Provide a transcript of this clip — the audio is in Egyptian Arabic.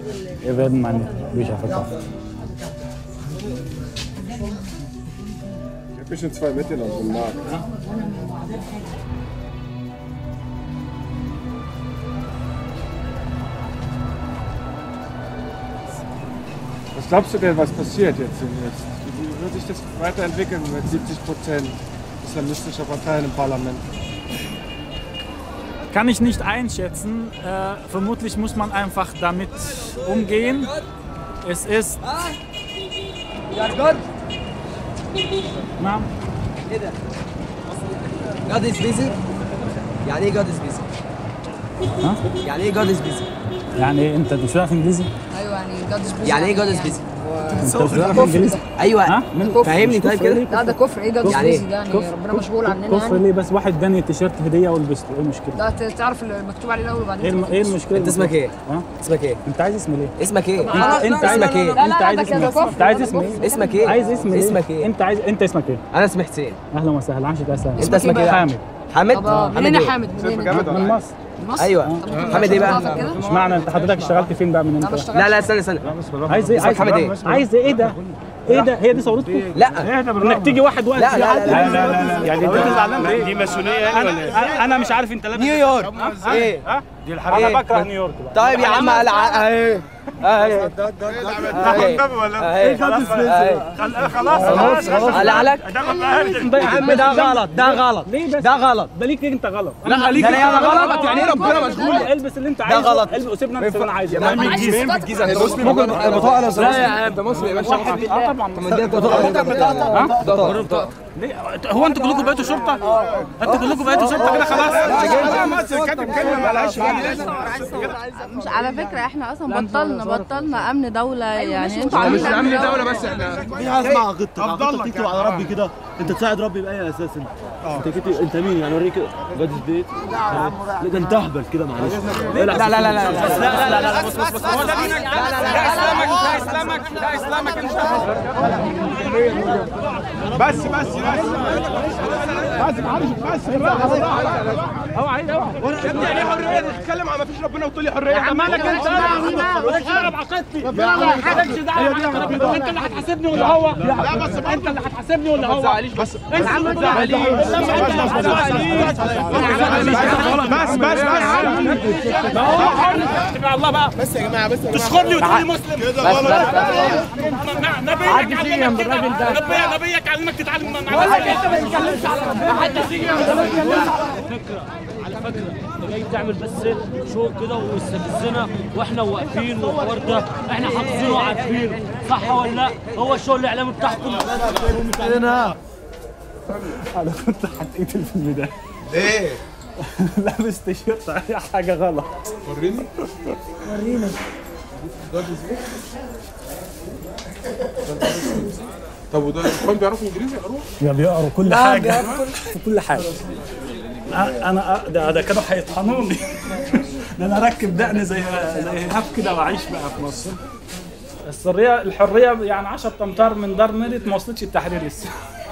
även man Bücher verkauft. Ich habe mir schon zwei mitgenommen vom Markt. Was glaubst du denn, was passiert jetzt demnächst? Wie wird sich das weiterentwickeln mit 70 Prozent islamistischer Parteien im Parlament? Kann ich nicht einschätzen. Äh, vermutlich muss man einfach damit umgehen. Es ist. Na, God is busy يعني ايه God is busy؟ يعني ايه God is busy؟ يعني إيه؟ انت مش عارف انجليزي؟ ايوه يعني جاد سبيس يعني ايه God is busy؟ انت مش عارف انجليزي؟ ايوه ها؟ فهمني طيب كده لا ده كفر ايه جاد يعني سبيس إيه؟ ده يعني كفر- ربنا مشغول عننا كفر يعني ليه بس واحد اداني تيشيرت هديه ولبسته ايه المشكله؟ لا ت- تعرف المكتوب عليه الاول وبعدين ايه الم- ايه تلبسه. المشكله؟ انت اسمك ايه؟ ها؟ اسمك ايه؟ انت عايز اسم ليه؟ اسمك ايه؟ انت انت عايز اسمك ايه؟ لا، انت لا، عايز ده اسم كده ايه؟ كفر، انت عايز ده اسم كفر. ايه؟ اسمك ايه؟ عايز اسم ليه؟ اسمك ايه؟ انت عايز انت اسمك ايه؟ انا اسمي حسين اهلا وسهلا عشان اسهل انت اسمك ايه؟ حامد حامد؟ طب آه، حامد منين ايه؟ يا حامد منين من مصر مصر ايوه حامد ايه بقى؟ كده مش معنى انت حضرتك اشتغلت فين بقى من انا انت؟ بشتغل لا لا استنى استنى عايز ايه؟ اسمك عايز حامد ايه؟ عايز ايه ده؟ ايه ده؟ هي دي ثورتكم؟ لا انك تيجي واحد واقف لا، لا، لا، لا، لا لا يعني انت زعلان ليه؟ دي مسؤوليه يعني ولا ايه؟ انا انا مش عارف انت لابس نيويورك ها؟ ايه؟ ها؟ دي انا الحرب بكره نيويورك بقى طيب يا عم على ايه؟ ايه ايه ايه خلاص خلاص قلعلك يا عم ده غلط ده غلط ليه بس؟ ده غلط ده ليك انت غلط لا ليك ده انا غلط يعني ايه ربنا مشغول البس اللي انت عايزه غلط. البس وسيبنا نلبس اللي انا عايزه مين من الجيزه انت مسلم ممكن البطاقه لا يا عم انت مسلم يا اه طبعا باشا ليه؟ هو انتوا كلكم بقيتوا شرطه؟ انتوا كلكم بقيتوا شرطه كده خلاص كاتب كلمه مالهاش مش على فكرة احنا اصلا بطلنا بطلنا امن دولة يعني انتوا عاملين امن دوله بس احنا في حاجه اسمها غطة غطة تكتب على ربي كده انت تساعد ربي باي اساس انت انت كنت انت مين يعني وريك جاد البيت لا ده انت اهبل كده معلش لا لا لا لا لا لا لا لا بص بص بص هو ده دينك ده اسلامك ده اسلامك ده اسلامك انت بس بس بس بس معلش بس اوعى اوعى يا ابني يعني حريه تتكلم عن ما فيش ربنا وتقول لي حريه مالك انت مالكش دعوه بعقيدتي مالكش دعوه بعقيدتي انت اللي هتحاسبني ولا هو لا بس انت اللي هتحاسبني ولا هو بس انت اللي تزعليش بس بس بس ما هو حر اتبع الله بقى بس يا جماعه بس تشخرني وتقول لي مسلم بس بس نبيك علمك كده نبي- نبيك علمك تتعلم مع انت ما تتكلمش على ربنا محدش يجي على فكره انت جاي تعمل بس شو كده ويستفزنا واحنا واقفين والحوار ده احنا حافظينه وعارفينه صح ولا لا؟ هو الشغل الاعلامي بتاعكم انا كنت هتقتل في البدايه ليه؟ لابس تيشيرت عليه حاجه غلط وريني وريني طب وده الاخوان بيعرفوا انجليزي يقروه؟ يا بيقروا كل حاجه في كل حاجه انا ده ده كانوا هيطحنوني ده انا اركب دقن زي زي ايهاب كده واعيش بقى في مصر السريه الحريه يعني 10 امتار من دار ميريت ما وصلتش التحرير لسه